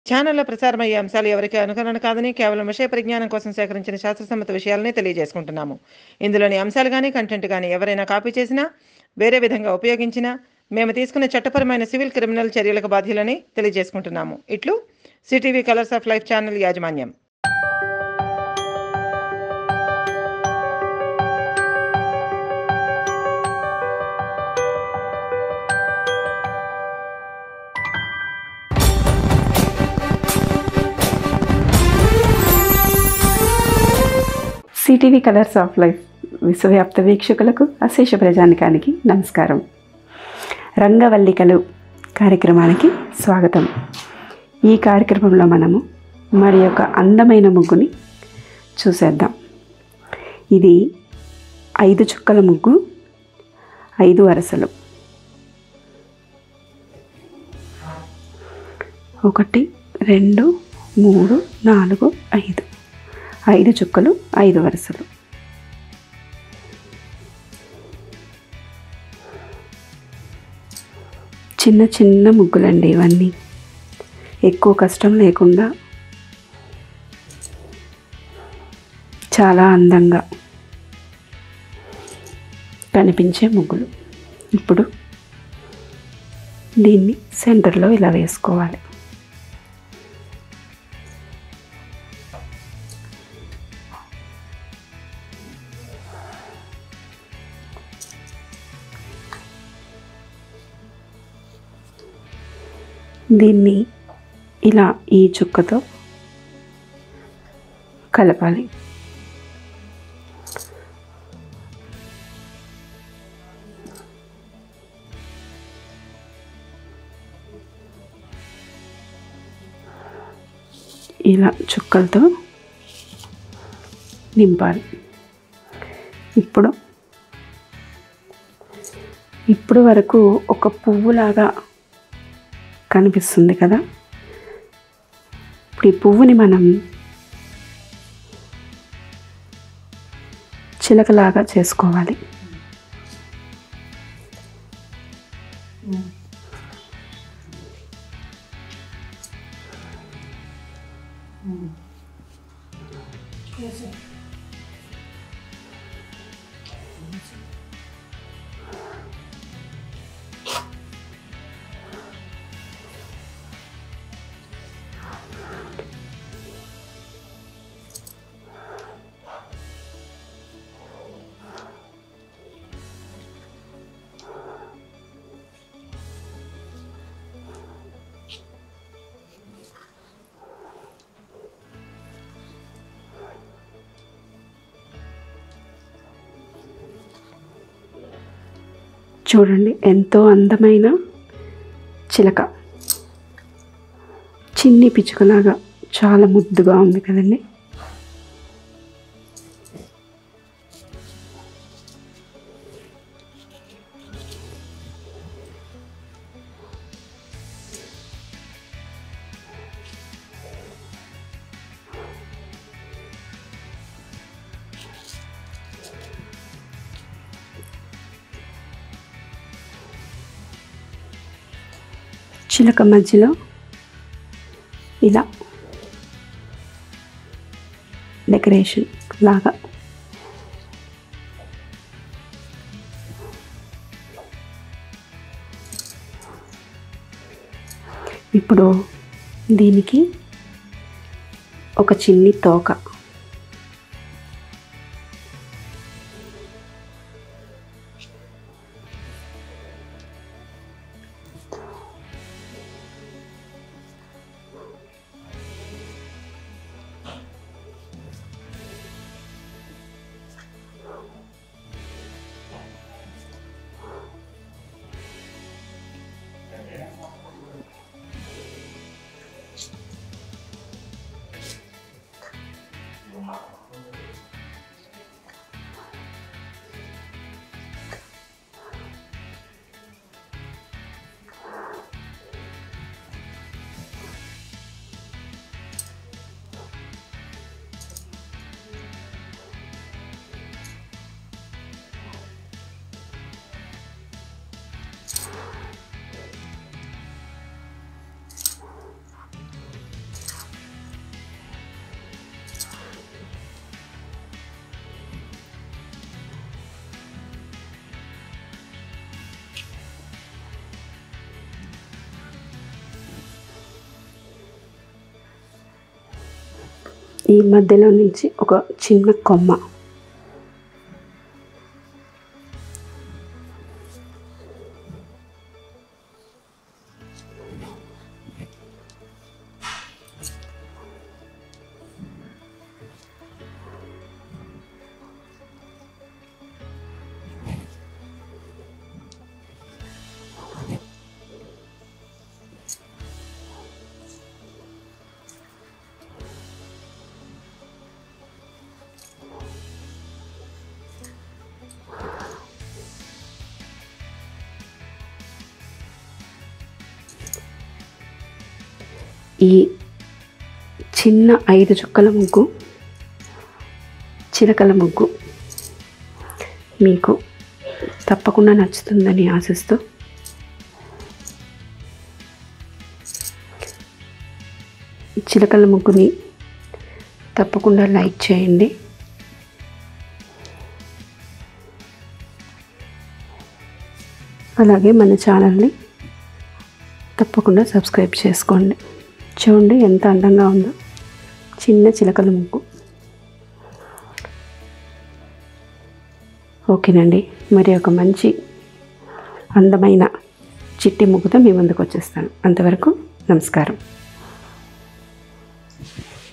ఛానల్లో ప్రసారమయ్యే అంశాలు ఎవరికి అనుకరణ కాదని కేవలం విషయ పరిజ్ఞానం కోసం సేకరించిన శాస్త్రసమ్మత విషయాలనే తెలియజేసుకుంటున్నాము ఇందులోని అంశాలు కానీ కంటెంట్ కానీ ఎవరైనా కాపీ చేసినా వేరే విధంగా ఉపయోగించినా మేము తీసుకున్న చట్టపరమైన సివిల్ క్రిమినల్ చర్యలకు బాధ్యులని తెలియజేసుకుంటున్నాము ఇట్లు CTV colours of life channel యాజమాన్యం సిటీవీ కలర్స్ ఆఫ్ లైఫ్ విశ్వవ్యాప్త వీక్షకులకు అశేష ప్రజానికానికి నమస్కారం రంగవల్లికలు కార్యక్రమానికి స్వాగతం ఈ కార్యక్రమంలో మనము మరి యొక్క అందమైన ముగ్గుని చూసేద్దాం ఇది ఐదు చుక్కల ముగ్గు ఐదు వరసలు ఒకటి రెండు మూడు నాలుగు ఐదు ఐదు చుక్కలు ఐదు వరుసలు చిన్న చిన్న ముగ్గులండి ఇవన్నీ ఎక్కువ కష్టం లేకుండా చాలా అందంగా కనిపించే ముగ్గులు ఇప్పుడు దీన్ని సెంటర్లో ఇలా వేసుకోవాలి దీన్ని ఇలా ఈ చుక్కతో కలపాలి ఇలా చుక్కలతో నింపాలి ఇప్పుడు ఇప్పుడు వరకు ఒక పువ్వులాగా కనిపిస్తుంది కదా ఇప్పుడు ఈ పువ్వుని మనం చిలకలాగా చేసుకోవాలి చూడండి ఎంతో అందమైన చిలక చిన్ని పిచ్చుకలాగా చాలా ముద్దుగా ఉంది కదండి చిలక మధ్యలో ఇలా డెకరేషన్ లాగా ఇప్పుడు దీనికి ఒక చిన్ని తోక ఈ మధ్యలో నుంచి ఒక చిన్న కొమ్మ ఈ చిన్న ఐదు చుక్కల ముగ్గు చిలకల ముగ్గు మీకు తప్పకుండా నచ్చుతుందని ఆశిస్తూ చిలకల ముగ్గుని తప్పకుండా లైక్ చేయండి అలాగే మన ఛానల్ని తప్పకుండా సబ్స్క్రైబ్ చేసుకోండి చూడండి ఎంత అందంగా ఉందో చిన్న చిలకల ముగ్గు ఓకేనండి మరి ఒక మంచి అందమైన చిట్టి ముగ్గుతో మీ ముందుకు వచ్చేస్తాను అంతవరకు నమస్కారం